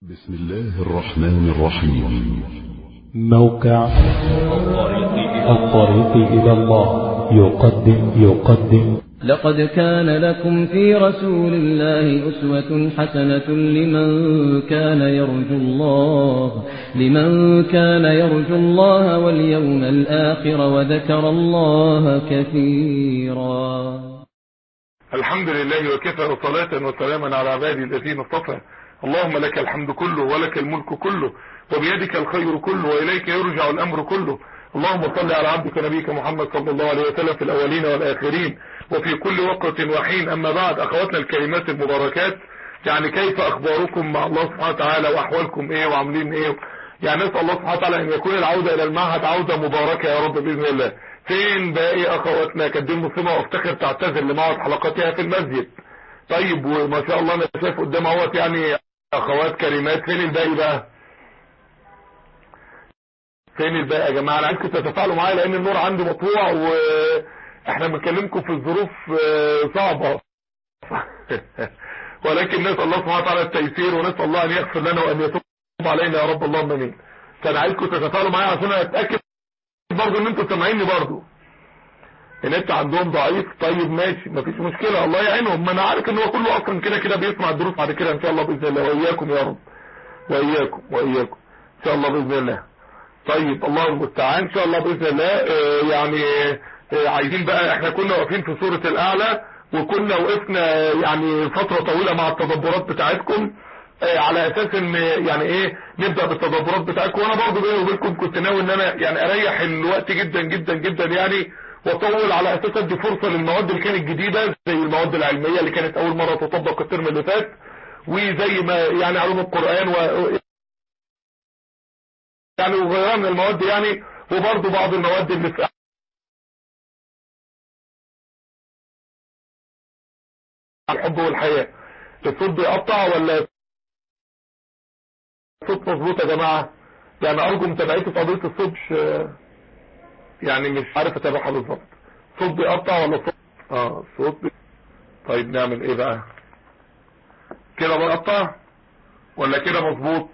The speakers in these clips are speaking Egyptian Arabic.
بسم الله الرحمن الرحيم موقع الطريق إلى الله يقدم يقدم لقد كان لكم في رسول الله أسوة حسنة لمن كان يرجو الله لمن كان يرجو الله واليوم الآخر وذكر الله كثيرا الحمد لله وكفى وصلاة وسلاما على عبادي الذين اصطفى اللهم لك الحمد كله ولك الملك كله وبيدك الخير كله وإليك يرجع الأمر كله اللهم صل على عبدك نبيك محمد صلى الله عليه وسلم في الأولين والآخرين وفي كل وقت وحين أما بعد أخواتنا الكريمات المباركات يعني كيف أخباركم مع الله سبحانه وتعالى وأحوالكم إيه وعاملين إيه يعني نسأل الله سبحانه وتعالى أن يكون العودة إلى المعهد عودة مباركة يا رب بإذن الله فين باقي أخواتنا كانت دي المصيبة وافتخر تعتذر لمعهد حلقاتها في المسجد طيب وما شاء الله أنا شايف قدام اهوت يعني أخوات كريمات فين الباقي بقى فين الباقي يا جماعة أنا عايزكم تتفاعلوا معايا لأن النور عندي مطوع وإحنا بنكلمكم في الظروف صعبة ولكن نسأل الله سبحانه وتعالى التيسير ونسأل الله أن يغفر لنا وأن يتوب علينا يا رب اللهم امين فأنا عايزكم تتفاعلوا معايا عشان أتأكد برضه إن أنتوا سامعيني برضه النت عندهم ضعيف طيب ماشي مفيش مشكلة الله يعينهم ما انا عارف ان هو كله اصلا كده كده بيسمع الدروس بعد كده ان شاء الله باذن الله واياكم يا رب واياكم واياكم ان شاء الله باذن الله طيب الله المستعان ان شاء الله باذن الله آه يعني آه عايزين بقى احنا كنا واقفين في سورة الاعلى وكنا وقفنا يعني فترة طويلة مع التدبرات بتاعتكم آه على اساس ان يعني ايه نبدأ بالتدبرات بتاعتكم وانا برضو بيني وبينكم كنت ناوي ان انا يعني اريح الوقت جدا جدا جدا يعني واطول على اساس ادي فرصة للمواد اللي كانت جديدة زي المواد العلمية اللي كانت اول مرة تطبق الترم اللي فات وزي ما يعني علوم القرآن و يعني وغيرها من المواد يعني وبرضه بعض المواد اللي في الحب والحياة الصوت بيقطع ولا الصوت مظبوط يا جماعة يعني ارجو متابعتي في قضية الصوت مش يعني مش عارف اتابعها بالظبط صوت بيقطع ولا صوت اه صوت بي... طيب نعمل ايه بقى كده بيقطع ولا كده مظبوط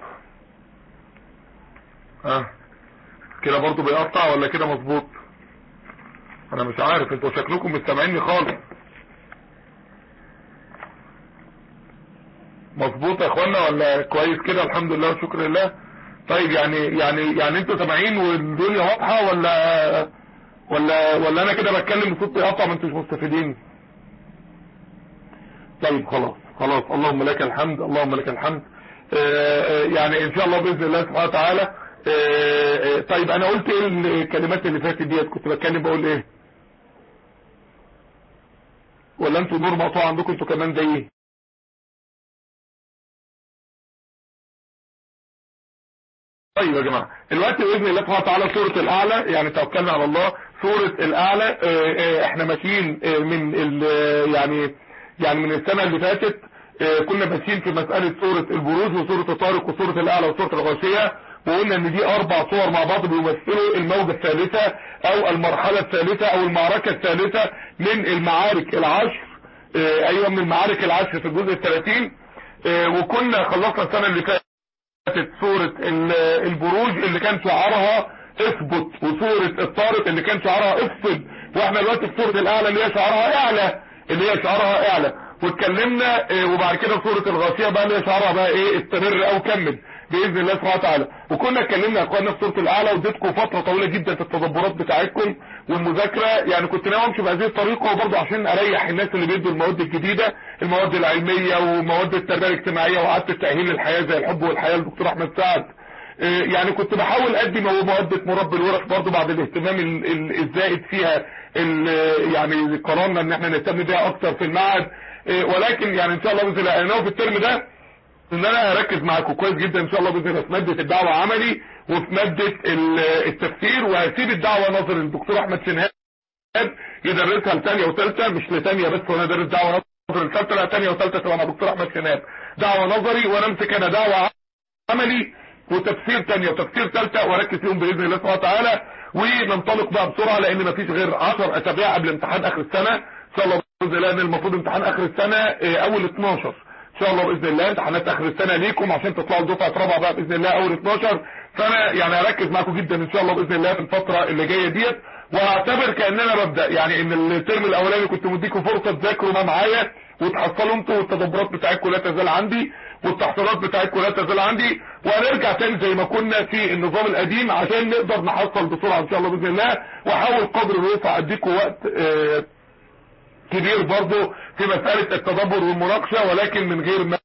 اه كده برضو بيقطع ولا كده مظبوط انا مش عارف انتوا شكلكم مش سامعيني خالص مظبوط يا اخوانا ولا كويس كده الحمد لله وشكر لله طيب يعني يعني يعني انتوا سامعين والدنيا واضحه ولا ولا ولا انا كده بتكلم بصوت يقطع ما انتوش مستفيدين طيب خلاص خلاص اللهم لك الحمد اللهم لك الحمد اه يعني ان شاء الله باذن الله سبحانه وتعالى اه طيب انا قلت ايه الكلمات اللي فاتت ديت كنت بتكلم بقول ايه ولا انتوا نور مقطوع عندكم انتوا كمان زي ايه طيب يا جماعة دلوقتي بإذن الله سبحانه وتعالى سورة الأعلى يعني توكلنا على الله سورة الأعلى اه اه احنا ماشيين اه من ال يعني يعني من السنة اللي فاتت كنا ماشيين في مسألة سورة البروج وسورة الطارق وسورة الأعلى وسورة الغاشية وقلنا ان دي اربع صور مع بعض بيمثلوا الموجة الثالثة او المرحلة الثالثة او المعركة الثالثة من المعارك العشر ايوه من المعارك العشر في الجزء الثلاثين وكنا خلصنا السنة اللي فاتت كانت سورة البروج اللي كان شعارها اثبت وسورة الطارق اللي كان شعارها افصل واحنا دلوقتي في سورة الاعلى اللي هي شعارها اعلى اللي هي شعارها اعلى واتكلمنا وبعد كده سورة الغاشية بقى اللي هي شعارها بقى ايه استمر او كمل باذن الله سبحانه وتعالى وكنا اتكلمنا يا اخوانا في سوره الاعلى واديتكم فتره طويله جدا في التدبرات بتاعتكم والمذاكره يعني كنت ناوي امشي بهذه الطريقه وبرضه عشان اريح الناس اللي بيدوا المواد الجديده المواد العلميه ومواد التربيه الاجتماعيه وعاده التاهيل للحياه زي الحب والحياه الدكتور احمد سعد يعني كنت بحاول ادي مواد مربي الورش برضه بعد الاهتمام الزائد فيها يعني قررنا ان احنا نهتم بيها اكتر في المعهد ولكن يعني ان شاء الله باذن الله انا في الترم ده ان انا اركز معاكم كويس جدا ان شاء الله باذن الله في ماده الدعوه عملي وفي ماده التفسير وهسيب الدعوه نظر للدكتور احمد شنهاب يدرسها لثانيه وثالثه مش لثانيه بس وانا ادرس دعوه نظري لثالثه لا ثانيه وثالثه تبقى مع دكتور احمد شنهاب دعوه نظري وانا امسك انا دعوه عملي وتفسير ثانيه وتفسير ثالثه واركز فيهم باذن الله سبحانه وتعالى وننطلق بقى بسرعه لان مفيش غير 10 اسابيع قبل امتحان اخر السنه ان شاء الله باذن الله ان المفروض امتحان اخر السنه اول 12 ان شاء الله باذن الله امتحانات اخر السنه ليكم عشان تطلعوا دفعه رابعه بقى باذن الله اول 12 فانا يعني هركز معاكم جدا ان شاء الله باذن الله في الفتره اللي جايه ديت وهعتبر كاننا ببدا يعني ان الترم الاولاني كنت مديكم فرصه تذاكروا ما معايا وتحصلوا انتوا والتدبرات بتاعتكم لا تزال عندي والتحصيلات بتاعتكم لا تزال عندي وهنرجع تاني زي ما كنا في النظام القديم عشان نقدر نحصل بسرعه ان شاء الله باذن الله واحاول قدر الوسع اديكم وقت آه كبير برضه في مساله التدبر والمناقشه ولكن من غير ما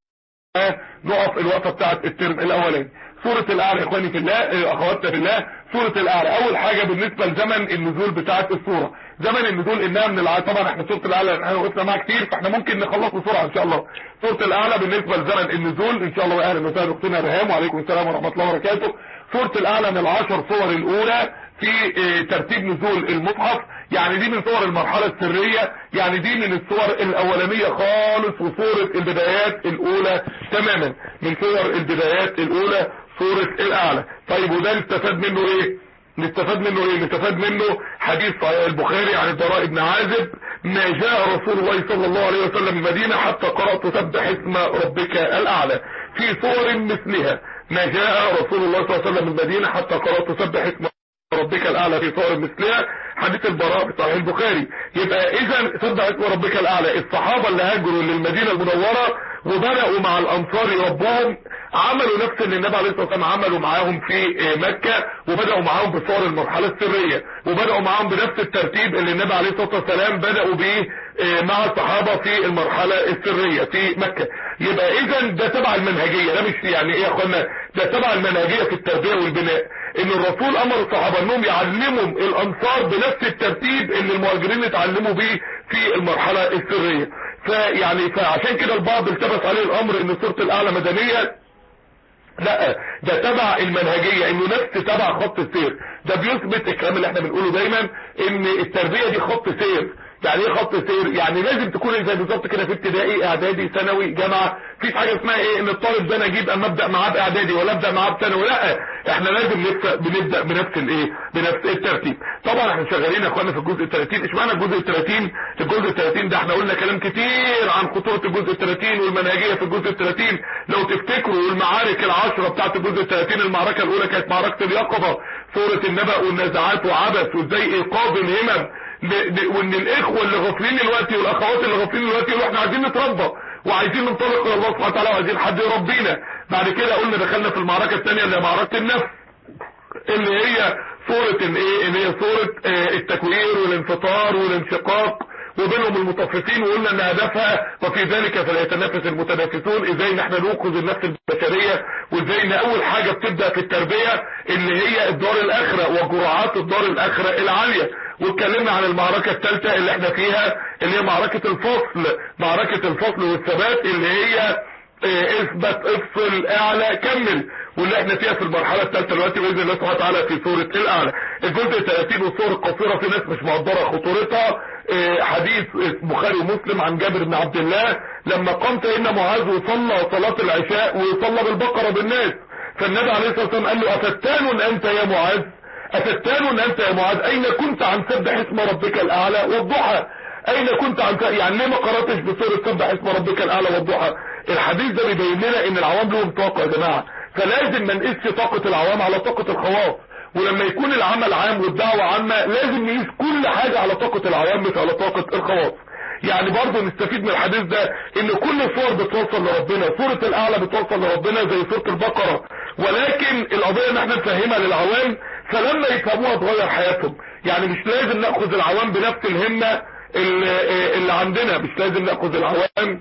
نقف الوقفه بتاعت الترم الاولاني سورة الاعلى يا اخواني في الله اخواتنا في الله سورة الاعلى اول حاجة بالنسبة لزمن النزول بتاعت السورة زمن النزول انها من الع... طبعا احنا سورة الاعلى احنا وقفنا معاها كتير فاحنا ممكن نخلص بسرعة ان شاء الله سورة الاعلى بالنسبة لزمن النزول ان شاء الله اهلا وسهلا اختنا رهام وعليكم السلام ورحمة الله وبركاته سورة الاعلى من العشر صور الاولى في ترتيب نزول المصحف يعني دي من صور المرحلة السرية يعني دي من الصور الاولانية خالص وصورة البدايات الاولى تماما من صور البدايات الاولى سورة الاعلى طيب وده نستفاد منه ايه نستفاد منه ايه نستفاد منه حديث صحيح البخاري عن البراء بن عازب ما جاء رسول الله صلى الله عليه وسلم المدينة حتى قرأت سبح اسم ربك الاعلى في صور مثلها ما جاء رسول الله صلى الله عليه وسلم المدينة حتى قرأت سبح اسم ربك الاعلى في صور مثلها حديث البراء في صحيح البخاري يبقى اذا سبح اسم ربك الاعلى الصحابة اللي هاجروا للمدينة المنورة وبدأوا مع الانصار يربوهم عملوا نفس اللي النبي عليه الصلاة والسلام عملوا معاهم في مكة وبدأوا معاهم بصور المرحلة السرية وبدأوا معاهم بنفس الترتيب اللي النبي عليه الصلاة والسلام بدأوا به مع الصحابة في المرحلة السرية في مكة يبقى اذا ده تبع المنهجية ده مش يعني ايه يا اخوانا ده تبع المنهجية في التربية والبناء ان الرسول امر الصحابة انهم يعلموا الانصار بنفس الترتيب اللي المهاجرين اتعلموا به في المرحلة السرية فيعني فعشان كده البعض التبس عليه الامر ان سورة الاعلى مدنية لا ده تبع المنهجية انه نفس تبع خط السير ده بيثبت الكلام اللي احنا بنقوله دايما ان التربية دي خط سير يعني ايه خط سير يعني لازم تكون زي بالظبط كده في ابتدائي اعدادي ثانوي جامعه مفيش حاجه اسمها ايه ان الطالب ده انا اجيب اما ابدا معاه باعدادي ولا ابدا معاه بثانوي لا احنا لازم نبدا بنبدا بنفس الايه بنفس الترتيب طبعا احنا شغالين يا اخوانا في الجزء ال 30 اشمعنى الجزء ال 30 الجزء ال 30 ده احنا قلنا كلام كتير عن خطوره الجزء ال 30 والمنهجيه في الجزء ال 30 لو تفتكروا المعارك العشره بتاعت الجزء ال 30 المعركه الاولى كانت معركه اليقظه سوره النبأ والنزعات وعبث وازاي ايقاظ الهمم وان الاخوة اللي غافلين دلوقتي والاخوات اللي غافلين دلوقتي يقولوا احنا عايزين نتربى وعايزين ننطلق الى الله سبحانه وتعالى وعايزين حد يربينا بعد كده قلنا دخلنا في المعركة الثانية اللي هي معركة النفس اللي هي صورة الايه اللي هي صورة اه التكوير والانفطار والانشقاق وبينهم المطففين وقلنا ان هدفها وفي ذلك فليتنافس المتنافسون ازاي ان احنا نوقظ النفس البشرية وازاي ان اول حاجة بتبدأ في التربية اللي هي الدار الاخرة وجرعات الدار الاخرة العالية واتكلمنا عن المعركة الثالثة اللي احنا فيها اللي هي معركة الفصل معركة الفصل والثبات اللي هي اه اثبت افصل اعلى كمل واللي احنا فيها في المرحلة الثالثة دلوقتي باذن الله سبحانه وتعالى في سورة الاعلى الجزء 30 والصور القصيرة في ناس مش مقدرة خطورتها اه حديث بخاري ومسلم عن جابر بن عبد الله لما قام سيدنا معاذ وصلى صلاة العشاء وصلى بالبقرة بالناس فالنبي عليه الصلاة والسلام قال له افتان انت يا معاذ أتتان أنت يا معاذ أين كنت عن سبح اسم ربك الأعلى والضحى أين كنت عن يعني ليه ما قرأتش بسورة سبح اسم ربك الأعلى والضحى الحديث ده بيبين لنا إن العوام لهم طاقة يا جماعة فلازم ما نقيسش طاقة العوام على طاقة الخواص ولما يكون العمل عام والدعوة عامة لازم نقيس كل حاجة على طاقة العوام مش على طاقة الخواص يعني برضه نستفيد من الحديث ده ان كل الصور بتوصل لربنا سورة الاعلى بتوصل لربنا زي سورة البقرة ولكن القضية ان احنا نفهمها للعوام فلما يفهموها تغير حياتهم يعني مش لازم ناخذ العوام بنفس الهمة اللي, اللي عندنا مش لازم ناخذ العوام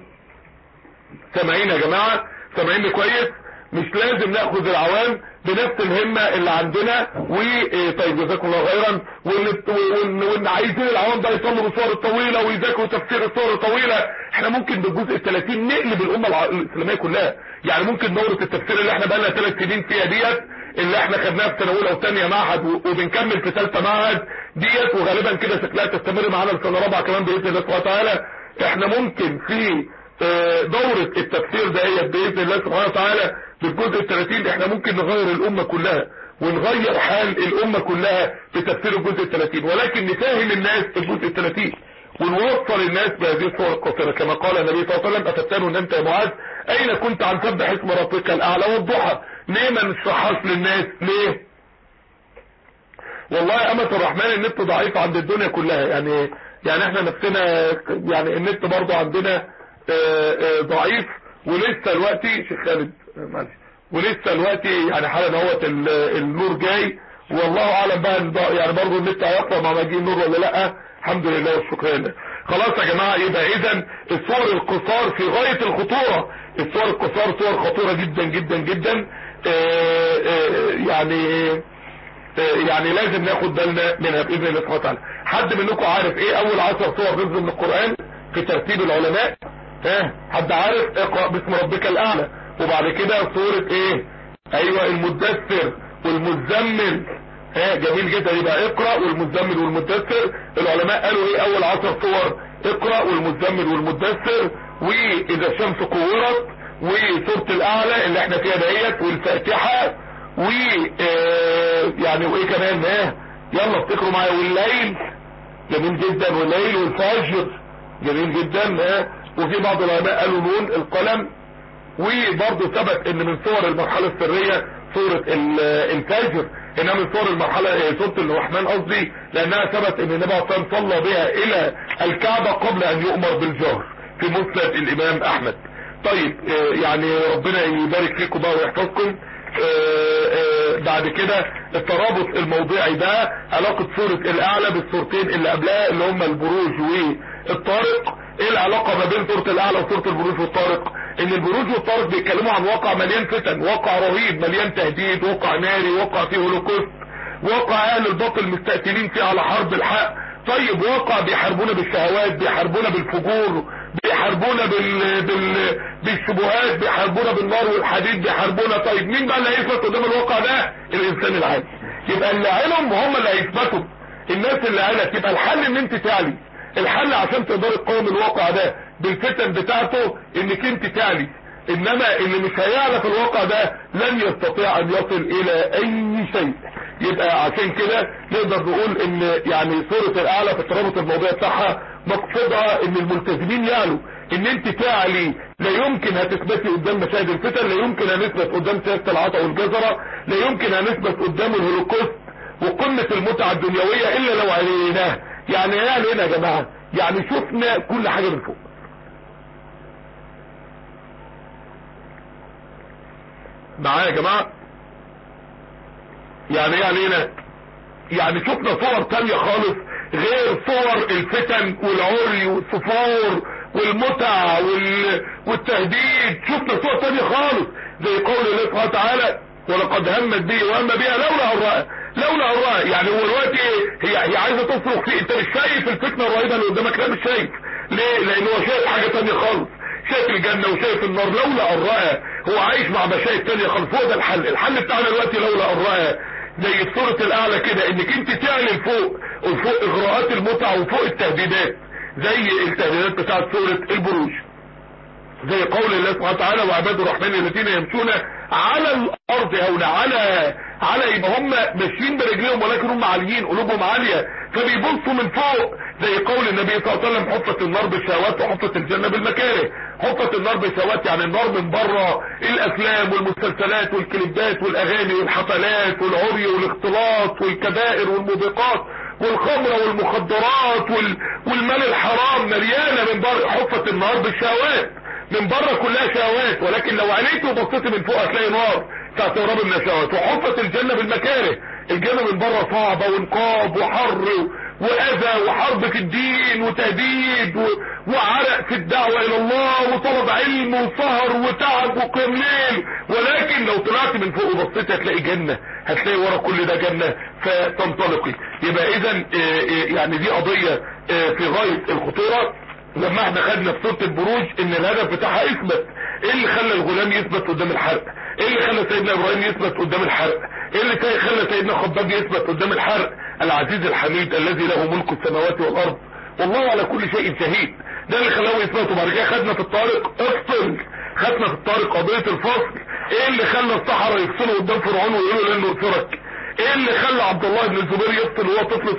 سامعين يا جماعة سامعيني كويس مش لازم ناخذ العوام بنفس الهمة اللي عندنا وطيب جزاكم الله خيرا وان عايزين العوام ده يصلوا بالصور الطويلة ويذاكروا تفسير الصور الطويلة احنا ممكن بالجزء ال 30 نقلب الامة الاسلامية كلها يعني ممكن دورة التفسير اللي احنا بقالنا ثلاث سنين فيها ديت اللي احنا خدناها في سنه اولى وثانيه معهد وبنكمل في ثالثه معهد ديت وغالبا كده شكلها تستمر معانا لسنه رابعه كمان باذن الله سبحانه وتعالى احنا ممكن في دورة التفسير دهيت باذن الله سبحانه وتعالى بالجزء ال 30 احنا ممكن نغير الامه كلها ونغير حال الامه كلها بتفسير الجزء ال 30 ولكن نفهم الناس الجزء ال 30 ونوصل الناس بهذه الصور القصيرة كما قال النبي صلى الله عليه وسلم أفتنوا أن أنت يا معاذ أين كنت عن سبح اسم ربك الأعلى والضحى ليه ما نشرحهاش للناس ليه والله يا أمة الرحمن النت ضعيف عند الدنيا كلها يعني يعني احنا نفسنا يعني النت برضو عندنا آه، آه، ضعيف ولسه الوقت شيخ خالد آه، معلش ولسه الوقت يعني حالا اهوت ال- النور جاي والله اعلم بقى إن بقى- يعني برضو النت هيقطع مع مجيء النور ولا لا الحمد لله والشكر لله خلاص يا جماعه يبقى اذا الصور القصار في غايه الخطوره الصور القصار صور خطيره جدا جدا جدا آه، آه، يعني يعني لازم ناخد بالنا منها باذن الله سبحانه وتعالى حد منكم عارف ايه اول عشر صور رمز من القران في ترتيب العلماء ها حد عارف اقرا باسم ربك الاعلى وبعد كده سوره ايه ايوه المدثر والمزمل ها جميل جدا يبقى اقرا والمزمل والمدثر العلماء قالوا ايه اول عشر صور اقرا والمزمل والمدثر واذا الشمس كورت وسوره الاعلى اللي احنا فيها ديت والفاتحه و آه، يعني وايه كمان ها يلا افتكروا معايا والليل جميل جدا والليل والفجر جميل جدا ها وفي بعض العلماء قالوا نون القلم وبرضه ثبت ان من صور المرحله السريه سوره ال- الفجر انها من صور المرحله آه، سوره الرحمن قصدي لانها ثبت ان النبي عليه الصلاه والسلام صلى بها الى الكعبه قبل ان يؤمر بالجهر في مسند الامام احمد طيب آه، يعني ربنا يبارك فيكم بقى ويحفظكم آه، آه، بعد كده الترابط الموضعي ده علاقة سورة الأعلى بالصورتين اللي قبلها اللي هم البروج والطارق ايه العلاقة ما بين سورة الأعلى وسورة البروج والطارق ان البروج والطارق بيتكلموا عن واقع مليان فتن واقع رهيب مليان تهديد واقع ناري واقع فيه هولوكوست واقع اهل الباطل مستقتلين فيه على حرب الحق طيب واقع بيحاربونا بالشهوات بيحاربونا بالفجور بيحاربونا بال... بال... بالشبهات بيحاربونا بالنار والحديد بيحاربونا طيب مين بقى اللي هيثبت قدام الواقع ده الانسان العادي يبقى اللي عينهم هم اللي هيثبتوا الناس اللي عينك يبقى الحل ان انت تعلي الحل عشان تقدري تقاوم الواقع ده بالفتن بتاعته انك انت تعلي انما اللي مش هيعلى في الواقع ده لن يستطيع ان يصل الى اي شيء يبقى عشان كده نقدر نقول ان يعني سورة الاعلى في الترابط الموضوع بتاعها مقصودها ان الملتزمين يعلوا ان انت تعلي لا يمكن هتثبتي قدام مشاهد الفتن لا يمكن هنثبت قدام سياسة العطا والجزرة لا يمكن هنثبت قدام الهولوكوست وقمة المتعة الدنيوية الا لو عليناها يعني ايه علينا يا جماعة يعني شفنا كل حاجة من فوق معايا يا جماعة يعني ايه علينا يعني شفنا صور تانية خالص غير صور الفتن والعري والصفور والمتع وال... والتهديد شفنا صور تانية خالص زي قول الله سبحانه وتعالى ولقد همت به وهم بها لولا الرأى لولا الرأى يعني هو الوقت ايه هي هي عايزه تصرخ فيه انت مش شايف الفتنه الرهيبه اللي قدامك لا مش شايف ليه لان هو شايف حاجه تانية خالص شايف الجنة وشايف النار لولا الرأى هو عايش مع مشاهد تانية خالص هو ده الحل الحل بتاعنا دلوقتي لولا الرأى زي الصورة الأعلى كده إنك أنت تعلن فوق وفوق إغراءات المتعة وفوق التهديدات زي التهديدات بتاعت سورة البروج زي قول الله سبحانه وتعالى وعباد الرحمن الذين يمشون على الارض هون على على يبقى هم ماشيين برجليهم ولكن هم عاليين قلوبهم عاليه فبيبصوا من فوق زي قول النبي صلى الله عليه وسلم حفت النار بالشهوات وحفت الجنه بالمكاره حفت النار بالشهوات يعني النار من بره الافلام والمسلسلات والكليبات والاغاني والحفلات والعري والاختلاط والكبائر والموبقات والخمره والمخدرات وال... والمال الحرام مليانه من بره حفت النار بالشهوات من بره كلها شهوات ولكن لو عينيت وبصيت من فوق هتلاقي نار تعترب من الشهوات وحفت الجنة بالمكاره الجنة من بره صعبة ونقاب وحر وأذى وحرب في الدين وتهديد و... وعرق في الدعوة إلى الله وطلب علم وسهر وتعب وقيام ليل ولكن لو طلعت من فوق وبصيت هتلاقي جنة هتلاقي ورا كل ده جنة فتنطلقي يبقى إذا يعني دي قضية في غاية الخطورة لما احنا خدنا في سوره البروج ان الهدف بتاعها يثبت ايه اللي خلى الغلام يثبت قدام الحرق ايه اللي خلى سيدنا ابراهيم يثبت قدام الحرق ايه اللي خلى سيدنا خباب يثبت قدام الحرق العزيز الحميد الذي له ملك السماوات والارض والله على كل شيء شهيد ده اللي خلاه يثبت وبعد كده خدنا في الطارق افصل خدنا في الطارق قضيه الفصل ايه اللي خلى الصحراء يفصلوا قدام فرعون ويقولوا لن نؤثرك ايه اللي خلى عبد الله بن الزبير يفصل وهو طفل صغير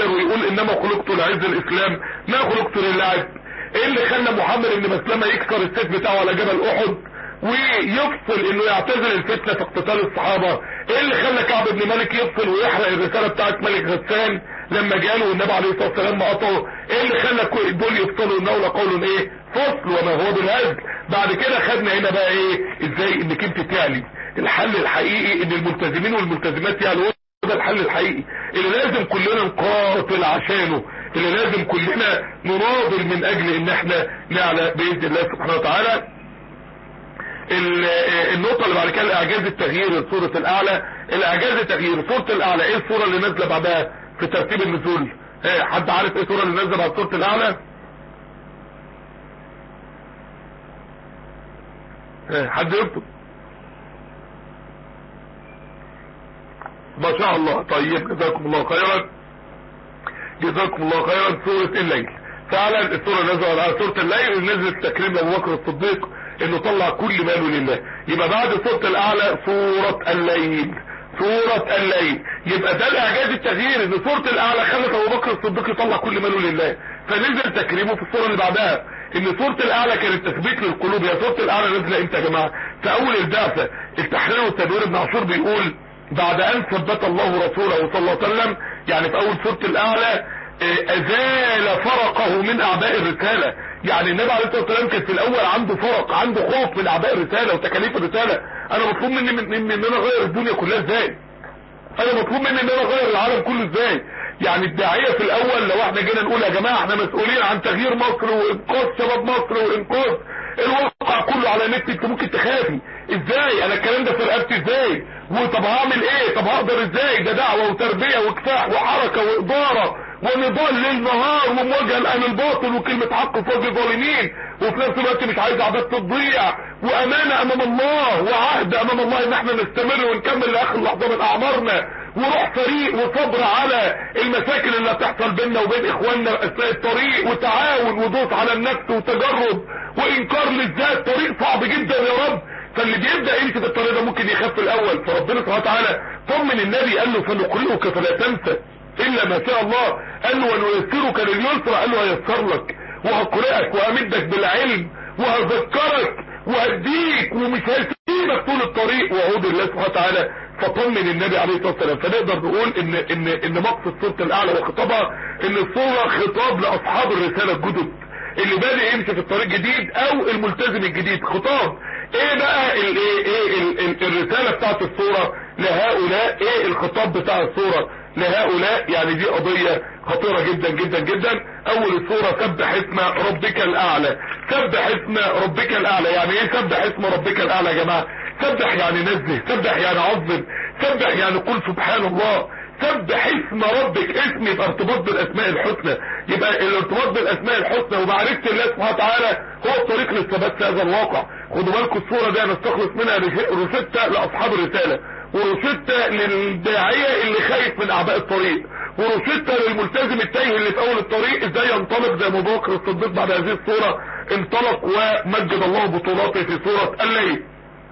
يتكبر ويقول انما خلقت لعز الاسلام ما خلقت للعب ايه اللي خلى محمد بن مسلمه يكسر السيف بتاعه على جبل احد ويفصل انه يعتزل الفتنه في اقتتال الصحابه ايه اللي خلى كعب بن مالك يفصل ويحرق الرساله بتاعت ملك غسان لما جاله والنبي عليه الصلاه والسلام قطعه ايه اللي خلى كل دول يفصلوا انه لقول ايه فصل وما هو بالهزل بعد كده خدنا هنا بقى ايه ازاي انك انت تعلي الحل الحقيقي ان الملتزمين والملتزمات يعلوا ده الحل الحقيقي اللي لازم كلنا نقاتل عشانه اللي لازم كلنا نناضل من اجل ان احنا نعلى باذن الله سبحانه وتعالى النقطة اللي بعد كده الاعجاز التغيير سورة الاعلى الاعجاز التغيير سورة الاعلى ايه السورة اللي نازلة بعدها في ترتيب النزول ايه حد عارف ايه السورة اللي نازلة بعد سورة الاعلى ايه حد يكتب ما شاء الله طيب جزاكم الله خيرا جزاكم الله خيرا سورة الليل فعلا السورة نزلت على سورة الليل نزلت تكريم ابو بكر الصديق انه طلع كل ماله لله يبقى بعد سورة الاعلى سورة الليل سورة الليل يبقى ده الاعجاز التغيير ان سورة الاعلى خلت ابو بكر الصديق يطلع كل ماله لله فنزل تكريمه في السورة اللي بعدها ان سورة الاعلى كانت تثبيت للقلوب يا سورة الاعلى نزل امتى يا جماعة في اول البعثة التحرير والتدوير ابن عاشور بيقول بعد ان ثبت الله رسوله صلى الله عليه وسلم يعني في اول سورة الاعلى ازال فرقه من اعباء الرسالة يعني النبي عليه الصلاة والسلام كان في الاول عنده فرق عنده خوف من اعباء الرسالة وتكاليف الرسالة انا مطلوب مني من ان انا اغير الدنيا كلها ازاي انا مطلوب مني ان انا اغير العالم كله ازاي يعني الداعية في الاول لو احنا جينا نقول يا جماعة احنا مسؤولين عن تغيير مصر وانقاذ شباب مصر وانقاذ الواقع كله على النت انت ممكن تخافي ازاي انا الكلام ده في رقبتي ازاي وطب هعمل ايه طب هقدر ازاي ده دعوة وتربية وكفاح وحركة وادارة ونضال ليل نهار ومواجهه الان الباطل وكلمة حق فوق الظالمين وفي نفس الوقت مش عايز عباد تضيع وامانة امام الله وعهد امام الله ان احنا نستمر ونكمل لاخر لحظة من اعمارنا وروح فريق وصبر على المشاكل اللي هتحصل بيننا وبين اخواننا اثناء الطريق وتعاون ودوس على النفس وتجرب وانكار للذات طريق صعب جدا يا رب فاللي بيبدا يمشي في الطريق ده ممكن يخاف في الاول فربنا سبحانه وتعالى طمن النبي قال له فنقرئك فلا تنسى الا ما شاء الله قال له ونيسرك لليسرى قال له هيسر لك وهقرئك وامدك بالعلم وهذكرك وهديك ومش هسيبك طول الطريق وعود الله سبحانه وتعالى فطمن النبي عليه الصلاه والسلام فنقدر نقول ان ان ان مقصد سوره الاعلى وخطابها ان الصوره خطاب لاصحاب الرساله الجدد اللي بادئ يمشي في الطريق جديد او الملتزم الجديد خطاب ايه بقى ال ايه ايه ال ال الرسالة بتاعت الصورة لهؤلاء ايه الخطاب بتاع الصورة لهؤلاء يعني دي قضية خطيرة جدا جدا جدا اول الصورة سبح اسم ربك الاعلى سبح اسم ربك الاعلى يعني ايه سبح اسم ربك الاعلى يا جماعة سبح يعني نزه سبح يعني عظم سبح يعني قل سبحان الله سبح اسم ربك اسم يبقى ارتباط بالاسماء الحسنى يبقى الارتباط بالاسماء الحسنى ومعرفة الله سبحانه وتعالى هو الطريق للثبات في هذا الواقع خدوا بالكم الصورة دي هنستخلص منها روشتة لاصحاب الرسالة وروشتة للداعية اللي خايف من اعباء الطريق وروشتة للملتزم التايه اللي في اول الطريق ازاي ينطلق زي ابو بكر الصديق بعد هذه الصورة انطلق ومجد الله بطولاته في صورة الليل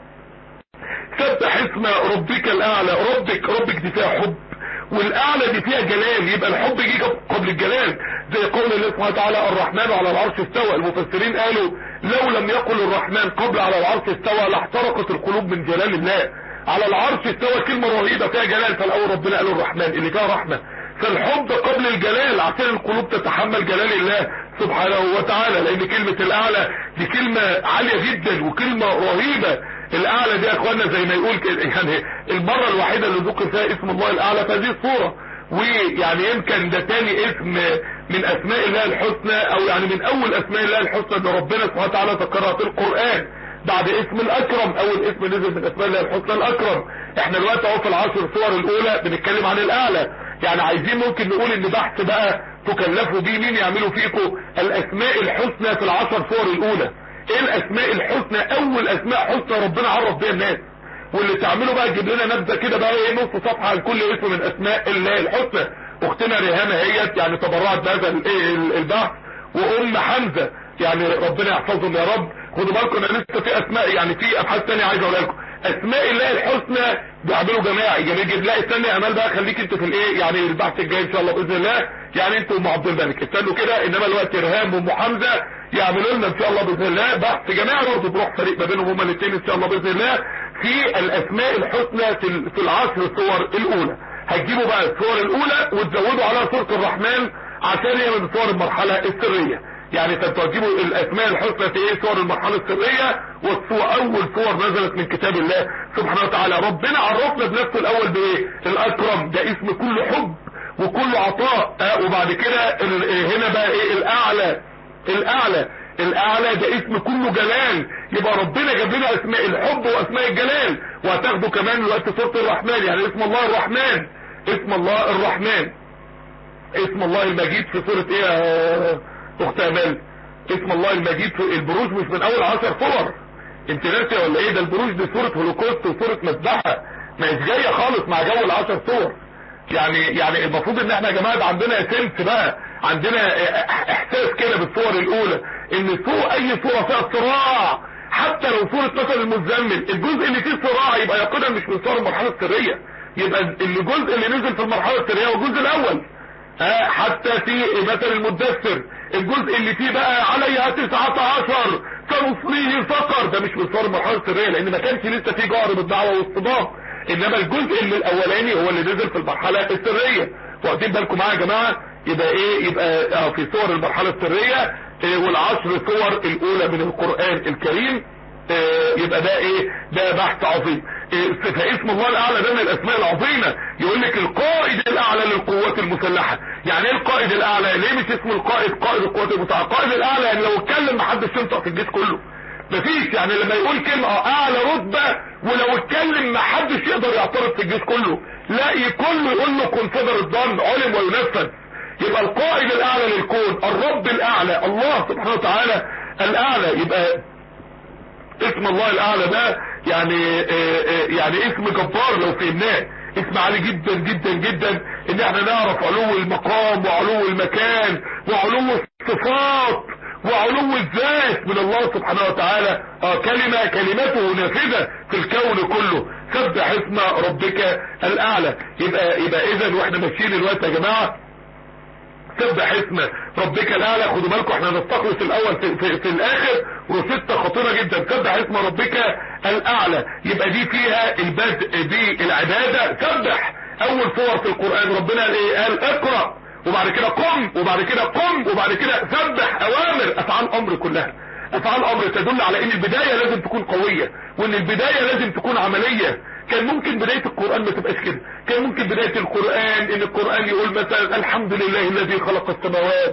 سبح اسم ربك الاعلى ربك ربك دي فيها حب والاعلى دي فيها جلال يبقى الحب يجي قبل الجلال زي قول الله سبحانه وتعالى الرحمن على العرش استوى المفسرين قالوا لو لم يقل الرحمن قبل على العرش استوى لاحترقت القلوب من جلال الله على العرش استوى كلمة رهيبة فيها جلال فالاول ربنا قال الرحمن اللي فيها رحمة فالحب قبل الجلال عشان القلوب تتحمل جلال الله سبحانه وتعالى لان كلمة الاعلى دي كلمة عالية جدا وكلمة رهيبة الاعلى دي يا اخوانا زي ما يقول كده يعني المرة الوحيدة اللي ذكر فيها اسم الله الاعلى في هذه الصورة ويعني يمكن ده تاني اسم من اسماء الله الحسنى او يعني من اول اسماء الله الحسنى اللي ربنا سبحانه وتعالى ذكرها في القرآن بعد اسم الاكرم اول اسم نزل من اسماء الله الحسنى الاكرم احنا دلوقتي اهو في العشر صور الاولى بنتكلم عن الاعلى يعني عايزين ممكن نقول ان بحث بقى تكلفوا بيه مين يعملوا فيكم الاسماء الحسنى في العشر صور الاولى ايه الاسماء الحسنى اول اسماء حسنى ربنا عرف بيها الناس واللي تعمله بقى تجيب لنا نبذه كده بقى ايه نص صفحه عن كل اسم من اسماء الله الحسنى اختنا ريهانه هيت يعني تبرعت بهذا البحث وام حمزه يعني ربنا يحفظهم يا رب خدوا بالكم انا لسه في اسماء يعني في ابحاث ثانيه عايز اقولها لكم اسماء الله الحسنى بيعملوا جماعي جميل جدا لا استنى يا امال بقى خليك انتوا في الايه يعني البحث الجاي ان شاء الله باذن الله يعني انتوا ام عبد الملك استنوا كده انما الوقت ارهام وام حمزه يعملوا لنا ان شاء الله باذن الله بحث جماعي برضه تروح فريق ما بينهم هما الاثنين ان شاء الله باذن الله في الاسماء الحسنى في في العشر الصور الاولى هتجيبوا بقى الصور الاولى وتزودوا عليها سوره الرحمن عشان هي من صور المرحله السريه يعني تجيبوا الاسماء الحسنى في ايه صور المرحله السريه والصور اول صور نزلت من كتاب الله سبحانه وتعالى ربنا عرفنا بنفسه الاول بايه الاكرم ده اسم كل حب وكل عطاء آه وبعد كده هنا بقى ايه الاعلى الاعلى الاعلى ده اسم كله جلال يبقى ربنا جاب لنا اسماء الحب واسماء الجلال وهتاخدوا كمان الوقت سوره الرحمن يعني اسم الله الرحمن اسم الله الرحمن اسم الله المجيد في سوره ايه يا اخت امال اسم الله المجيد في البروج مش من اول عشر صور انت ناسيه ولا ايه ده البروج دي سوره هولوكوست وسوره مذبحه ما هيش جايه خالص مع جو العشر صور يعني يعني المفروض ان احنا يا جماعه عندنا سنس بقى عندنا احساس كده بالصور الاولى ان صور اي صوره فيها صراع حتى لو صوره مثلا المزمل الجزء اللي فيه صراع يبقى يقينا مش من صور المرحله السريه يبقى الجزء اللي نزل في المرحله السريه هو الجزء الاول ها حتى في مثلا المدثر الجزء اللي فيه بقى عليها 19 سنصليه سقر ده مش من صور المرحله السريه لان ما كانش لسه فيه جهر بالدعوه واصطدام انما الجزء اللي الاولاني هو اللي نزل في المرحله السريه واخدين بالكم معايا يا جماعه يبقى ايه يبقى اه في صور المرحله السريه إيه والعشر صور الاولى من القران الكريم إيه يبقى ده ايه ده بحث عظيم إيه فاسم الله الاعلى ده من الاسماء العظيمه يقول لك القائد الاعلى للقوات المسلحه يعني ايه القائد الاعلى ليه مش اسمه القائد قائد القوات المسلحه القائد الاعلى يعني لو اتكلم محدش ينطق في الجيش كله مفيش يعني لما يقول كلمة اعلى رتبة ولو اتكلم محدش يقدر يعترض في الجيش كله لا كله يقول له كن صدر الظن علم وينفذ يبقى القائد الاعلى للكون الرب الاعلى الله سبحانه وتعالى الاعلى يبقى اسم الله الاعلى ده يعني يعني اسم جبار لو فهمناه اسم عالي جدا جدا جدا ان احنا نعرف علو المقام وعلو المكان وعلو الصفات وعلو الذات من الله سبحانه وتعالى آه كلمة كلمته نافذة في الكون كله سبح اسم ربك الاعلى يبقى يبقى اذا واحنا ماشيين الوقت يا جماعه سبح اسم ربك الاعلى خدوا بالكم احنا نستخلص الاول في, في, في الاخر روشته خطيره جدا سبح اسم ربك الاعلى يبقى دي فيها البدء بالعباده سبح اول صور في القران ربنا قال ايه قال اقرا وبعد كده قم وبعد كده قم وبعد كده سبح اوامر افعال امر كلها افعال امر تدل على ان البدايه لازم تكون قويه وان البدايه لازم تكون عمليه كان ممكن بداية القرآن ما تبقاش كده كان ممكن بداية القرآن ان القرآن يقول مثلا الحمد لله الذي خلق السماوات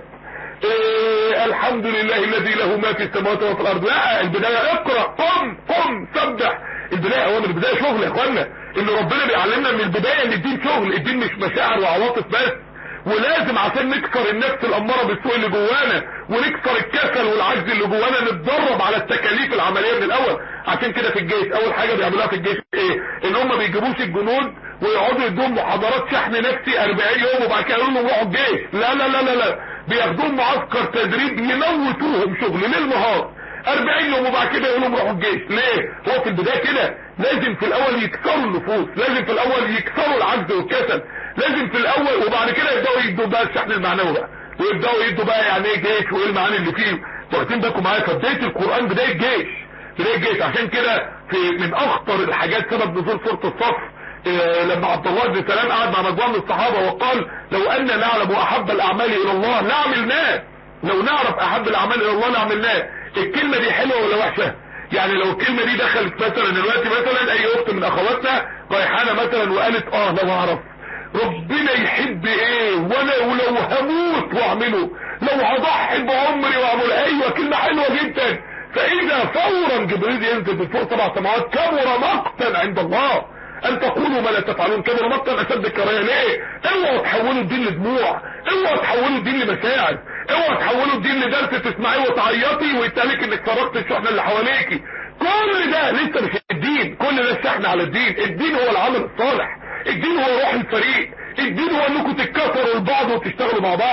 إيه الحمد لله الذي له ما في السماوات وفي الارض لا البداية اقرأ قم قم سبح البداية اوامر البداية شغل يا اخوانا ان ربنا بيعلمنا من البداية ان الدين شغل الدين مش مشاعر وعواطف بس ولازم عشان نكسر النفس الاماره بالسوء اللي جوانا ونكسر الكسل والعجز اللي جوانا نتدرب على التكاليف العمليه من الاول عشان كده في الجيش اول حاجه بيعملوها في الجيش ايه ان هم ما بيجيبوش الجنود ويقعدوا يدوهم محاضرات شحن نفسي 40 يوم وبعد كده يقولوا لهم روحوا الجيش لا لا لا لا لا بياخدوهم معسكر تدريب يموتوهم شغل ليل نهار 40 يوم وبعد كده يقولوا روحوا الجيش ليه هو في البدايه كده لازم في الاول يكسروا النفوس لازم في الاول يكسروا العجز والكسل لازم في الاول وبعد كده يبداوا يدوا بقى الشحن المعنوي بقى ويبداوا يدوا بقى يعني ايه جيش وايه المعاني اللي فيه واخدين بالكم معايا فبدايه القران بدايه جيش بدايه جيش عشان كده في من اخطر الحاجات سبب نزول سوره الصف إيه لما عبد الله بن سلام قعد مع مجموعه من الصحابه وقال لو ان نعلم احب الاعمال الى الله لعملناه لو نعرف احب الاعمال الى الله لعملناه الكلمه دي حلوه ولا وحشه يعني لو الكلمه دي دخلت مثلا دلوقتي مثلا اي اخت من اخواتنا رايحانه مثلا وقالت اه لو اعرف ربنا يحب ايه وانا ولو هموت واعمله لو هضحي بعمري واعمله ايوه كلمه حلوه جدا فاذا فورا جبريل ينزل من فوق سبع سماوات كبر مقتا عند الله ان تقولوا ما لا تفعلون كبر مقتا اشد الكراهيه ليه اوعوا تحولوا الدين لدموع اوعوا تحولوا الدين لمشاعر اوعوا تحولوا الدين لدرس تسمعيه وتعيطي ويتقالك انك سرقت الشحنه اللي حواليكي كل ده لسه مش الدين كل ده الشحن على الدين الدين هو العمل الصالح الدين هو روح الفريق الدين هو انكم تتكاثروا لبعض وتشتغلوا مع بعض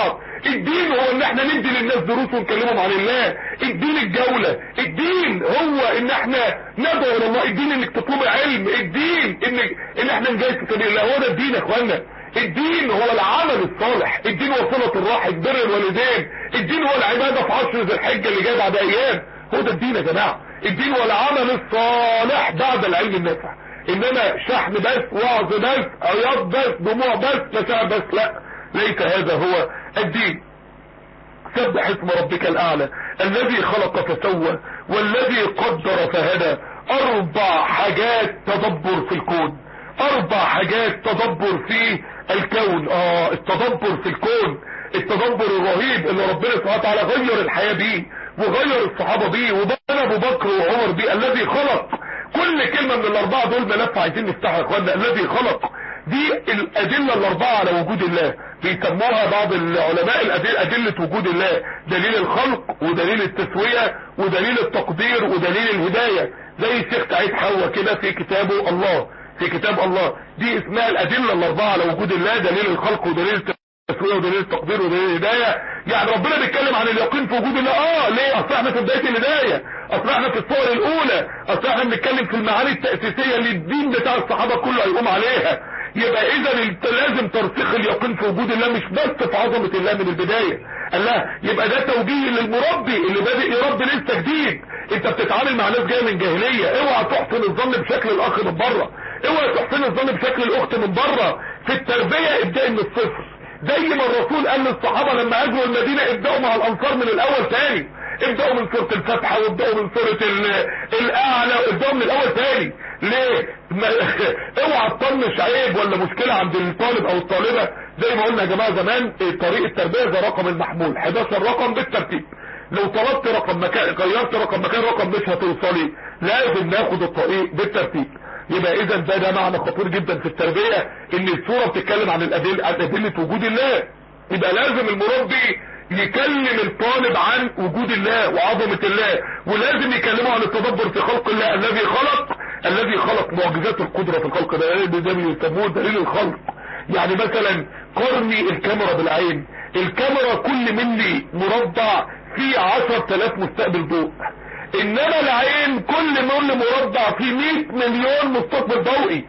الدين هو ان احنا ندي للناس دروس ونكلمهم عن الله الدين الجولة الدين هو ان احنا ندعو الى الله الدين انك تطلب علم الدين ان ان احنا نجاهد في سبيل الله هو ده الدين يا اخوانا الدين هو العمل الصالح الدين هو صلة الرحم بر الوالدين الدين هو العبادة في عشر ذي الحجة اللي جاي بعد ايام هو ده الدين يا جماعة الدين هو العمل الصالح بعد العلم النافع انما شحن بس وعظ بس عياط بس دموع بس مشاعر بس لا ليس هذا هو الدين سبح اسم ربك الاعلى الذي خلق فسوى والذي قدر فهدى اربع حاجات تدبر في الكون اربع حاجات تدبر في الكون اه التدبر في الكون التدبر الرهيب اللي ربنا سبحانه وتعالى غير الحياة بيه وغير الصحابة بيه وبنى ابو بكر وعمر بيه الذي خلق كل كلمة من الاربعة دول ملف عايزين نفتحها يا اخوانا الذي خلق دي الادلة الاربعة على وجود الله بيسموها بعض العلماء الأدل- ادلة وجود الله دليل الخلق ودليل التسوية ودليل التقدير ودليل الهداية زي الشيخ سعيد حوا كده في كتابه الله في كتاب الله دي اسمها الادلة الاربعة على وجود الله دليل الخلق ودليل التسوية ودليل التقدير ودليل الهداية يعني ربنا بيتكلم عن اليقين في وجود الله اه ليه اصل احنا في بداية الهداية اصل احنا في الصور الاولى اصل احنا بنتكلم في المعاني التأسيسية اللي الدين بتاع الصحابة كله هيقوم عليها يبقى اذا انت لازم ترسيخ اليقين في وجود الله مش بس في عظمة الله من البداية الله يبقى ده توجيه للمربي اللي بادئ يربي لسه جديد انت بتتعامل مع ناس جايه من جاهليه اوعى تحسن الظن بشكل الاخ من بره اوعى تحسن الظن بشكل الاخت من بره في التربيه ابدأ من الصفر زي ما الرسول قال للصحابه لما اجوا المدينه ابدأوا مع الانصار من الاول تاني ابدأوا من سورة الفتحة وابدأوا من سورة ال- الأعلى وابدأوا من الأول تاني ليه؟ ما اوعى تطنش عيب ولا مشكلة عند الطالب أو الطالبة زي ما قلنا يا جماعة زمان إيه، طريق التربية زي رقم المحمول 11 رقم بالترتيب لو طلبت رقم مكان غيرت رقم مكان رقم مش هتوصلي لازم ناخد الطريق بالترتيب يبقى اذا ده ده معنى خطير جدا في التربية ان الصورة بتتكلم عن الأدلة عن أدلة وجود الله يبقى لازم المربي يكلم الطالب عن وجود الله وعظمة الله ولازم يكلمه عن التدبر في خلق الله الذي خلق الذي خلق معجزات القدرة في الخلق ده ده بيسموه دليل الخلق يعني مثلا قرني الكاميرا بالعين الكاميرا كل ملي مربع فيه 10000 مستقبل ضوء انما العين كل ملي مربع فيه 100 مليون مستقبل ضوئي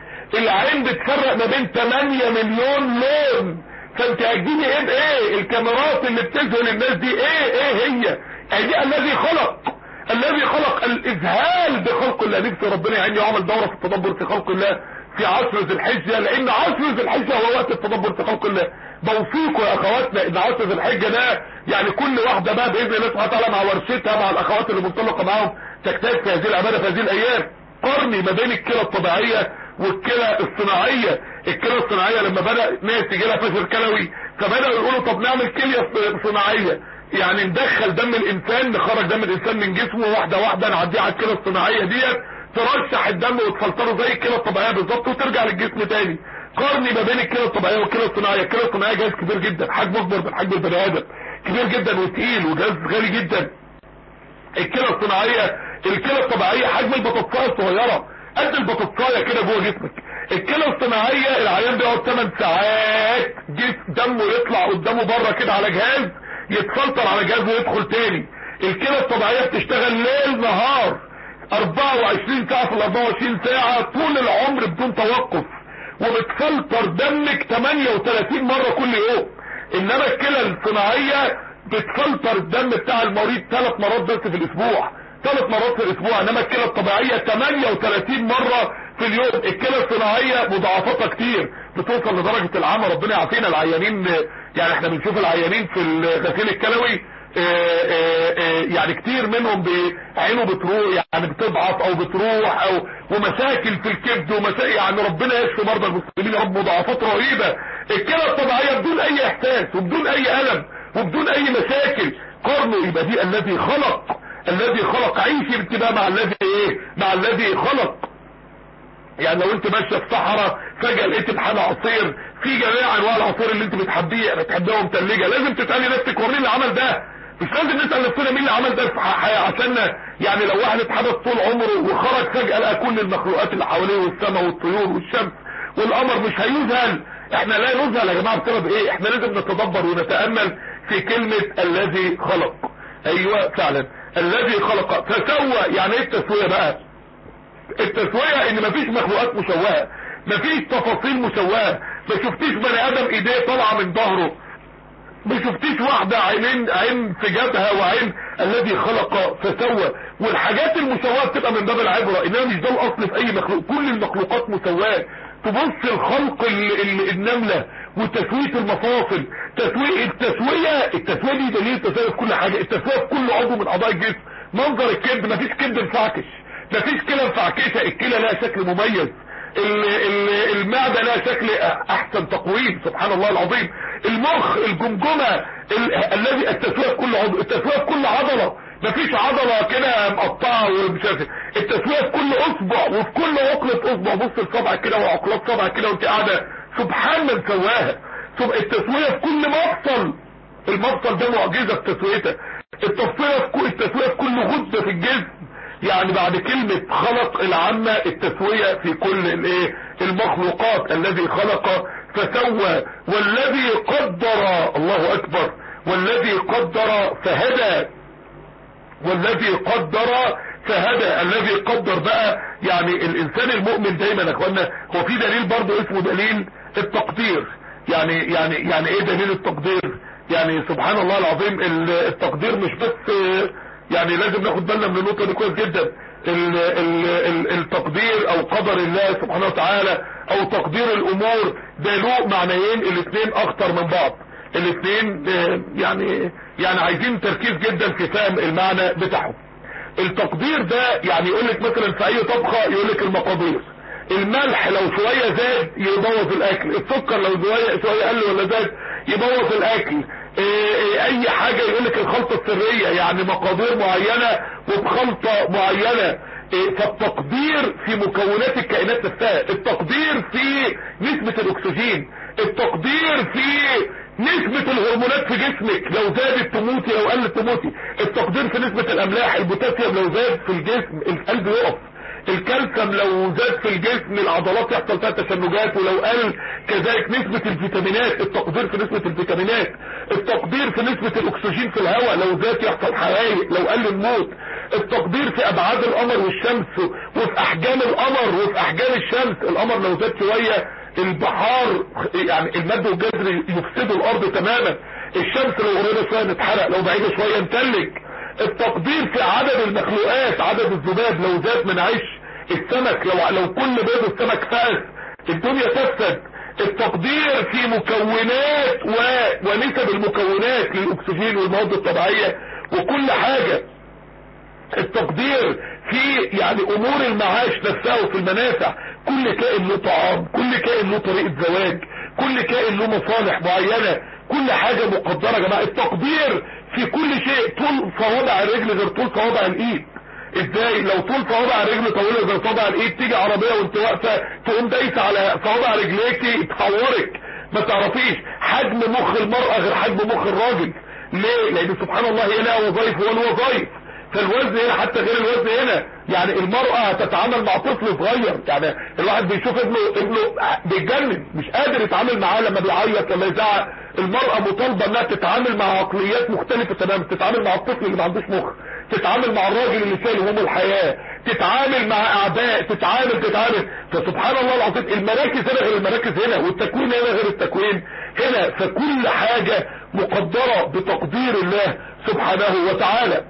العين بتفرق ما بين 8 مليون لون فانت هتجيبي ايه بايه الكاميرات اللي بتذهل الناس دي ايه ايه هي دي الذي خلق الذي خلق الاذهال بخلق الله نفسي ربنا يعني يعمل دورة في التدبر في خلق الله في عشر ذي الحجة لان عشر ذي الحجة هو وقت التدبر في خلق الله بوصيكم يا اخواتنا ان عشر ذي الحجة ده يعني كل واحدة بقى باذن الله سبحانه وتعالى مع ورشتها مع الاخوات اللي منطلقة معاهم تجتهد في هذه العبادة في هذه الايام قرني ما بين الكلى الطبيعية والكلى الصناعية الكلى الصناعية لما بدأ ناس يجي لها فشل كلوي فبدأوا يقولوا طب نعمل كلية صناعية يعني ندخل دم الانسان نخرج دم الانسان من جسمه واحدة واحدة نعديه على الكلى الصناعية ديت ترشح الدم وتفلتره زي الكلى الطبيعية بالظبط وترجع للجسم تاني قارني ما بين الكلى الطبيعية والكلى الصناعية الكلى الصناعية جهاز كبير جدا حجمه اكبر من حجم البني ادم كبير جدا وتقيل وجهاز غالي جدا الكلى الصناعية الكلى الطبيعية حجم البطاطساية الصغيرة قد البطاطساية كده جوه جسمك الكلى الصناعية العيان بيقعد 8 ساعات جسم دمه يطلع قدامه بره كده على جهاز يتفلتر على جهاز ويدخل تاني الكلى الطبيعية بتشتغل ليل نهار 24 ساعة في ال 24 ساعة طول العمر بدون توقف وبتفلتر دمك 38 مرة كل يوم انما الكلى الصناعية بتفلتر الدم بتاع المريض ثلاث مرات بس في الاسبوع ثلاث مرات في الاسبوع انما الكلى الطبيعية 38 مرة في اليوم الكلى الصناعية مضاعفاتها كتير بتوصل لدرجة العامة ربنا يعافينا العيانين يعني احنا بنشوف العيانين في الغسيل الكلوي اه اه اه يعني كتير منهم عينه بتروح يعني بتضعف او بتروح او ومشاكل في الكبد ومشاكل يعني ربنا يشفي مرضى المسلمين يا رب مضاعفات رهيبة الكلى الطبيعية بدون اي احساس وبدون اي الم وبدون اي مشاكل قرنه يبقى دي الذي خلق الذي خلق عيشي باتباع مع الذي ايه مع الذي خلق يعني لو انت ماشيه في صحراء فجاه لقيت بحال عصير في جميع انواع العصير اللي انت بتحبيه بتحبها ومتلجه لازم تسالي نفسك هو مين اللي عمل ده مش لازم نسال نفسنا مين اللي عمل ده في حياه عشان يعني لو واحد اتحبس طول عمره وخرج فجاه لقى كل المخلوقات اللي حواليه والسماء والطيور والشمس والقمر مش هيذهل احنا لا نذهل يا جماعة بسبب ايه احنا لازم نتدبر ونتأمل في كلمة الذي خلق ايوه فعلا الذي خلق فسوى يعني ايه التسوية بقى التسوية ان مفيش مخلوقات مشوهة مفيش تفاصيل مشوهة ما شفتيش بني ادم ايديه طالعة من ظهره ما شفتيش واحدة عينين عين في جبهة وعين الذي خلق فسوى والحاجات المساواة بتبقى من باب العبرة انما مش ده الاصل في اي مخلوق كل المخلوقات مساواة تبص الخلق ال ال النملة وتسوية المفاصل تسوية التسوية التسوية دي دليل التسوية في كل حاجة التسوية في كل عضو من اعضاء الجسم منظر الكبد مفيش كبد مفعكش مفيش كلى مفعكشة الكلى لها شكل مميز المعدة لها شكل احسن تقويم سبحان الله العظيم المخ الجمجمة الذي التسوية في كل عضو التسوية في كل عضلة مفيش عضلة كده مقطعة ومش عارف التسوية في كل اصبع وفي كل عقلة اصبع بص لصبعك كده وعقلات صبعك كده وانت قاعدة سبحان من سواها التسوية في كل مفصل المفصل ده معجزة في تسويتها التسوية في كل التسوية في كل غدة في الجسم يعني بعد كلمة خلق العامة التسوية في كل الايه المخلوقات الذي خلق فسوى والذي قدر الله اكبر والذي قدر فهدى والذي قدر فهدى الذي قدر بقى يعني الانسان المؤمن دايما يا اخوانا هو في دليل برضه اسمه دليل التقدير يعني يعني يعني ايه دليل التقدير يعني سبحان الله العظيم التقدير مش بس يعني لازم ناخد بالنا من النقطه دي كويس جدا ال ال ال التقدير او قدر الله سبحانه وتعالى او تقدير الامور ده له معنيين الاثنين اخطر من بعض الاثنين يعني يعني عايزين تركيز جدا في فهم المعنى بتاعهم التقدير ده يعني يقول لك مثلا في اي طبخه يقول لك المقادير الملح لو شويه زاد يبوظ الاكل السكر لو شويه شويه قل ولا زاد يبوظ الاكل إيه اي حاجة يقول لك الخلطة السرية يعني مقادير معينة وبخلطة معينة إيه فالتقدير في مكونات الكائنات نفسها التقدير في نسبة الاكسجين التقدير في نسبة الهرمونات في جسمك لو زادت تموتي لو قلت تموتي التقدير في نسبة الاملاح البوتاسيوم لو زاد في الجسم القلب يقف الكالسيوم لو زاد في الجسم العضلات يحصل فيها تشنجات ولو قل كذلك نسبة الفيتامينات التقدير في نسبة الفيتامينات التقدير في نسبة الاكسجين في الهواء لو زاد يحصل حرائق لو قل الموت التقدير في ابعاد القمر والشمس وفي احجام القمر وفي احجام الشمس القمر لو زاد شوية البحار يعني المد والجزر يفسدوا الارض تماما الشمس لو قريبة شوية نتحرق لو بعيدة شوية نتلج التقدير في عدد المخلوقات عدد الذباب لو زاد من عيش السمك لو لو كل بيض السمك فاس الدنيا تفسد التقدير في مكونات و... ونسب المكونات للاكسجين والمواد الطبيعية وكل حاجة التقدير في يعني امور المعاش نفسها وفي المنافع كل كائن له طعام كل كائن له طريقة زواج كل كائن له مصالح معينة كل حاجة مقدرة يا جماعة التقدير في كل شيء طول صوابع الرجل غير طول صوابع الايد ازاي لو طول صوابع الرجل طويله زي صوابع الايد تيجي عربيه وانت واقفه تقوم دايسه على صوابع رجليكي تعورك ما تعرفيش حجم مخ المراه غير حجم مخ الراجل ليه لان سبحان الله هي لها وظائف والوظائف فالوزن هنا حتى غير الوزن هنا يعني المرأة تتعامل مع طفل صغير يعني الواحد بيشوف ابنه ابنه بيتجنن مش قادر يتعامل معاه لما بيعيط لما يزعق المرأة مطالبة انها تتعامل مع عقليات مختلفة تماما تتعامل مع الطفل اللي ما عندوش مخ تتعامل مع الراجل اللي شايل هموم الحياة تتعامل مع اعداء تتعامل تتعامل فسبحان الله العظيم المراكز هنا غير المراكز هنا والتكوين هنا غير التكوين هنا فكل حاجة مقدرة بتقدير الله سبحانه وتعالى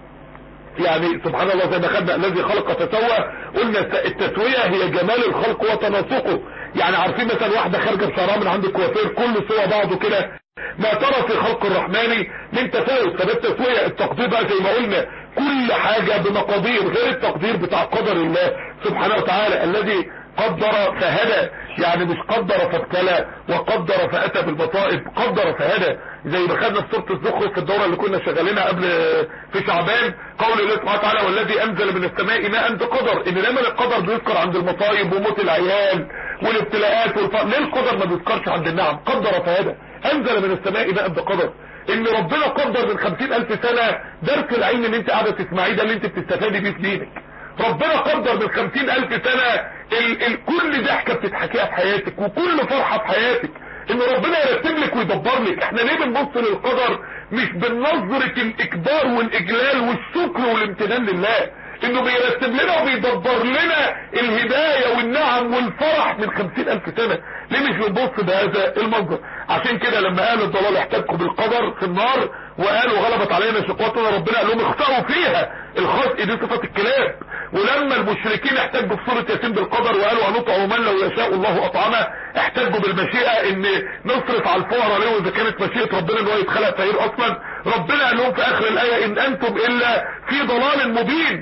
يعني سبحان الله زي ما خدنا الذي خلق فسوى قلنا التسوية هي جمال الخلق وتناسقه يعني عارفين مثلا واحدة خارجة بشعرها من عند الكوافير كل سوى بعضه كده ما ترى في خلق الرحمن من تفاوت فبالتسوية التقدير بقى زي ما قلنا كل حاجة بمقادير غير التقدير بتاع قدر الله سبحانه وتعالى الذي قدر فهدى يعني مش قدر فابتلى وقدر فأتى بالبصائب قدر فهدى زي ما خدنا في سورة الزخرف في الدورة اللي كنا شغالينها قبل في شعبان قول الله سبحانه وتعالى والذي أنزل من السماء ماء بقدر إن دايما القدر بيذكر عند المصايب وموت العيال والابتلاءات والفقر ليه القدر ما بيذكرش عند النعم قدر فهدى أنزل من السماء ماء بقدر ان ربنا قدر من خمسين الف سنة درس العلم اللي انت قاعدة تسمعيه ده اللي انت بتستفادي بيه في دينك ربنا قدر من خمسين الف سنة ال ال كل ضحكه بتضحكيها في حياتك وكل فرحه في حياتك ان ربنا يرتب لك ويدبر لك احنا ليه بنبص للقدر مش بنظرة الاكبار والاجلال والشكر والامتنان لله انه بيرتب لنا وبيدبر لنا الهداية والنعم والفرح من خمسين الف سنة ليه مش بنبص بهذا المنظر عشان كده لما قالوا الضلال احتكوا بالقدر في النار وقالوا غلبت علينا شقوتنا ربنا قال لهم اختاروا فيها الخطء دي صفة الكلاب ولما المشركين احتجوا بصورة ياسين بالقدر وقالوا هنطعم من لو يشاء الله اطعمه احتجوا بالمشيئة ان نصرف على الفقراء ليه واذا كانت مشيئة ربنا ان هو يتخلق فقير اصلا ربنا قال لهم في اخر الاية ان انتم الا في ضلال مبين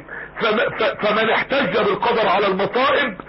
فمن احتج بالقدر على المصائب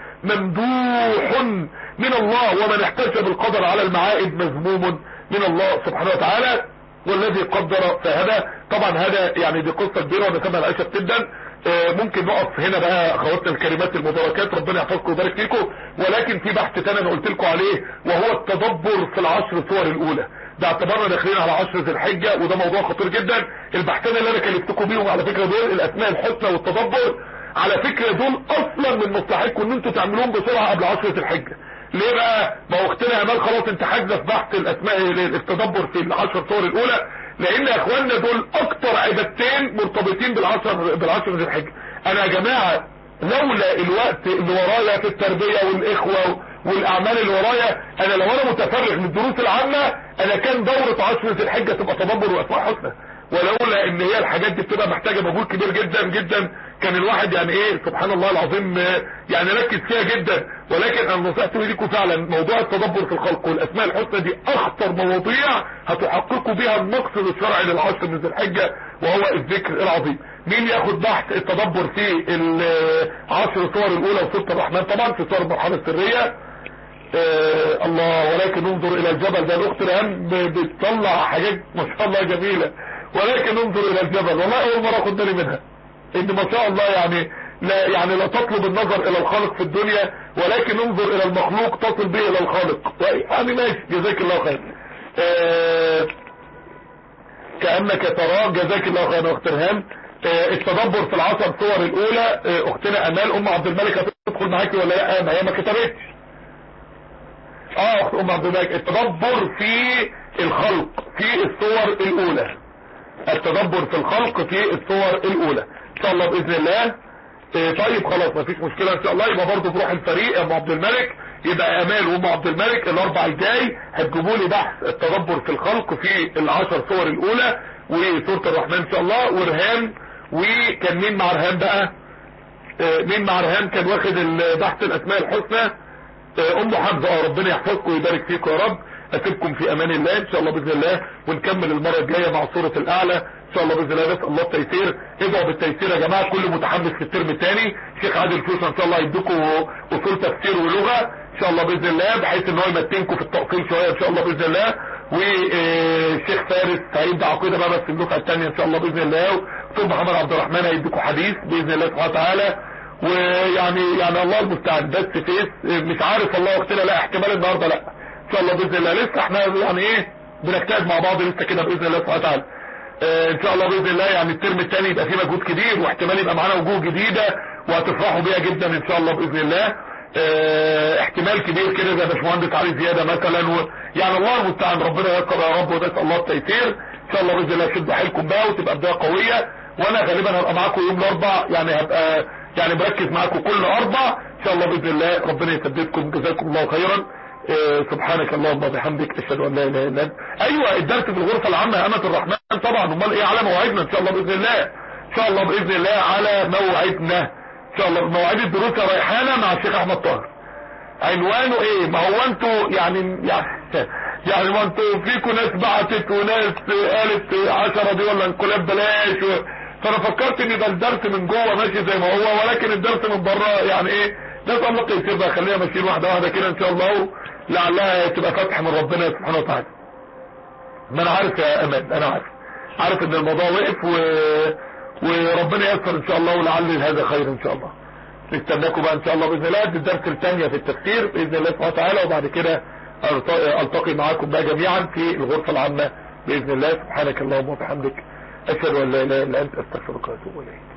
ممدوح من الله ومن احتج بالقدر على المعائب مذموم من الله سبحانه وتعالى والذي قدر فهدى طبعا هذا يعني دي قصة كبيرة ونسمى العشاء جدا ممكن نقف هنا بقى اخواتنا الكريمات المباركات ربنا يحفظكم ويبارك فيكم ولكن في بحث تاني انا قلت لكم عليه وهو التدبر في العشر صور الاولى ده اعتبرنا داخلين على عشر ذي الحجة وده موضوع خطير جدا البحثين اللي انا كلفتكم بيهم على فكرة دول الاسماء الحسنى والتدبر على فكرة دول اصلا من مصلحتكم ان انتوا تعملوهم بسرعة قبل عشر ذي الحجة ليه بقى ما هو اختنا امال خلاص انت حاجزه في بحث الاسماء التدبر في العشر صور الاولى لان يا اخواننا دول اكتر عبادتين مرتبطين بالعشر بالعشر ذي الحجه انا يا جماعه لولا الوقت اللي ورايا في التربيه والاخوه والاعمال اللي ورايا انا لو انا متفرغ من الدروس العامه انا كان دوره عشر ذي الحجه تبقى تدبر واسماء حسنى ولولا ان هي الحاجات دي بتبقى محتاجه مجهود كبير جدا جدا كان الواحد يعني ايه سبحان الله العظيم يعني ركز فيها جدا ولكن انا نصحت ليكم فعلا موضوع التدبر في الخلق والاسماء الحسنى دي اخطر مواضيع هتحققوا بها المقصد الشرعي للعشر من ذي الحجه وهو الذكر العظيم مين ياخد بحث التدبر في العشر صور الاولى وسوره الرحمن طبعا في صور المرحله السريه آه الله ولكن انظر الى الجبل ده الاخت الان بتطلع حاجات ما شاء الله جميله ولكن انظر الى الجبل والله اول مره اخد بالي منها ان ما شاء الله يعني لا يعني لا تطلب النظر الى الخالق في الدنيا ولكن انظر الى المخلوق تصل به الى الخالق يعني ماشي جزاك الله خير آه كأنك تراه جزاك الله خير اخت رهام آه التدبر في العشر صور الاولى آه اختنا امال ام عبد الملك هتدخل معاكي ولا لا ما هي ما كتبتش اه اخت ام عبد الملك التدبر في الخلق في الصور الاولى التدبر في الخلق في الصور الاولى ان شاء الله باذن الله إيه طيب خلاص مفيش مشكله ان شاء الله يبقى برضه بروح الفريق يا ام عبد الملك يبقى امال وام عبد الملك الاربع الجاي هتجيبوا لي بحث التدبر في الخلق في العشر صور الاولى وسوره الرحمن ان شاء الله ورهان وكان مين مع رهان بقى إيه مين مع رهان كان واخد بحث الاسماء الحسنى إيه ام حمزه اه ربنا يحفظكم ويبارك فيكم يا رب اسيبكم في امان الله ان شاء الله باذن الله ونكمل المره الجايه مع سوره الاعلى ان شاء الله باذن الله نسال الله التيسير ادعوا بالتيسير يا جماعه كل متحمس في الترم الثاني شيخ عادل فوسه ان شاء الله يديكم اصول تفسير ولغه ان شاء الله باذن الله بحيث ان هو يمتنكم في التقسيم شويه ان شاء الله باذن الله والشيخ فارس هيبدا عقيده بقى بس الدفعه الثانيه ان شاء الله باذن الله دكتور محمد عبد الرحمن هيديكم حديث باذن الله سبحانه وتعالى ويعني يعني الله المستعان بس فيس مش عارف والله وقتنا لا احتمال النهارده لا ان شاء الله باذن الله لسه احنا يعني ايه بنجتهد مع بعض لسه كده باذن الله سبحانه وتعالى اه ان شاء الله باذن الله يعني الترم الثاني يبقى فيه مجهود كبير واحتمال يبقى معانا وجوه جديده وهتفرحوا بيها جدا ان شاء الله باذن الله اه احتمال كبير كده زي باشمهندس علي زياده مثلا و... يعني الله المستعان ربنا ييسر يا رب ونسال الله التيسير ان شاء الله باذن الله شدوا حيلكم بقى وتبقى بدايه قويه وانا غالبا هبقى معاكم يوم الاربع يعني هبقى يعني مركز معاكم كل اربع ان شاء الله باذن الله ربنا يسددكم جزاكم الله خيرا اه سبحانك اللهم وبحمدك اشهد ان لا اله الا انت ايوه الدرس في الغرفه العامه يا امه الرحمن طبعا امال ايه على موعدنا ان شاء الله باذن الله ان شاء الله باذن الله على موعدنا ان شاء الله مواعيد الدروس يا ريحانه مع الشيخ احمد طاهر عنوانه ايه ما هو انتوا يعني يعني ما انتوا فيكم ناس بعتت وناس قالت عشرة دي ولا انقلاب بلاش و... فانا فكرت ان ده الدرس من جوه ماشي زي ما هو ولكن الدرس من بره يعني ايه نسال الله التيسير بقى خلينا ماشيين واحده واحده كده ان شاء الله لعلها تبقى فتح من ربنا سبحانه وتعالى ما انا عارف يا امان انا عارف عارف ان الموضوع وقف و... وربنا ييسر ان شاء الله ولعل هذا خير ان شاء الله نستناكم بقى ان شاء الله باذن الله دي الدرس الثانيه في التفسير باذن الله سبحانه وتعالى وبعد كده التقي معاكم بقى جميعا في الغرفه العامه باذن الله سبحانك اللهم وبحمدك اشهد ان لا اله الا انت استغفرك واتوب اليك